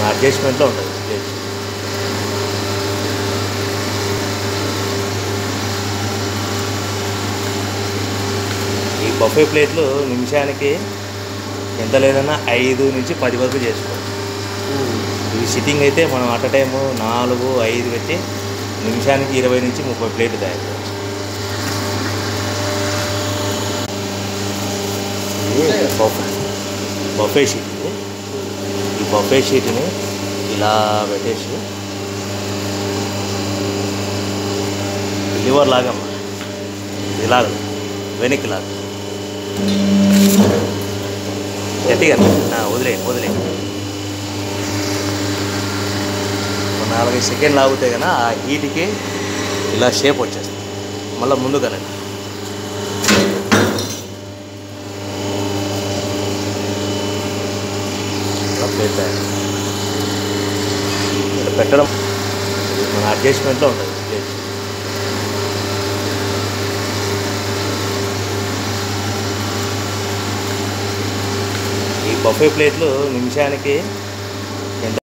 అడ్జస్ట్మెంట్లో ఉంటుంది ప్లేట్ ఈ బఫే ప్లేట్లు నిమిషానికి ఎంత లేదన్నా ఐదు నుంచి పది వరకు చేసుకోవచ్చు ఇవి సిట్టింగ్ అయితే మనం అట్ టైము నాలుగు ఐదు పెట్టి నిమిషానికి ఇరవై నుంచి ముప్పై ప్లేట్లు తయారు చేయవచ్చు ఇది బఫే బఫే షీట్ ఇది ఈ బఫే షీట్ని ఇలా పెట్టేసి లివర్ లాగమ్మా ఇలాగ వెనక్కి లాగ గట్టిగా వదిలే వదిలే ఒక నాలుగైదు సెకండ్ లాగితే కన్నా ఆ హీట్కి ఇలా షేప్ వచ్చేస్తుంది మళ్ళీ ముందు కనండి ఇలా ప్లేట్ తయారు ఇక్కడ పెట్టడం ఇది మన అడ్జస్ట్మెంట్లో ఉంటుంది ప్లేట్ ఈ బఫే ప్లేట్లు నిమిషానికి